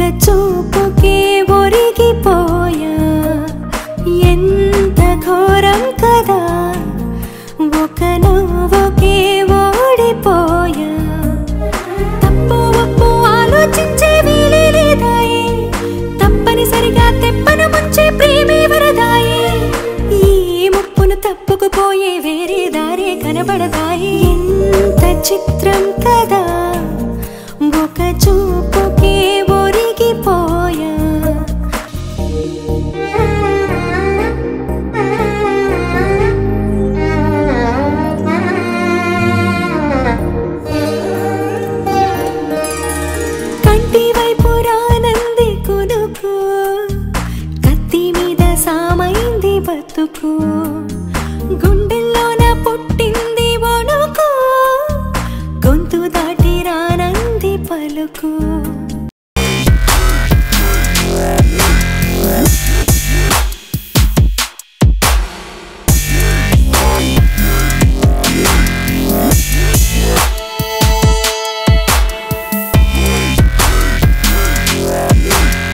చూపుకే ఒరిగిపోయా ఎంత ఘోరం కదా ఒక నవ్వుకే ఓడిపోయా తప్పు ఒప్పు ఆలోచించే వీలే లేదాయే తప్పనిసరిగా తెప్పన ముంచే ప్రేమే వరదాయే ఈ ముప్పును తప్పుకుపోయే వేరే దారే కనబడదాయే ఎంత చిత్రం కదా ఒక చూపుకే ఒరిగిపోయా కంటి వైపు రానంది కునుకు కత్తి మీద సామైంది బతుకు గుండెల్లోన పుట్టింది వణుకు గొంతు దాటి రానంది పలుకు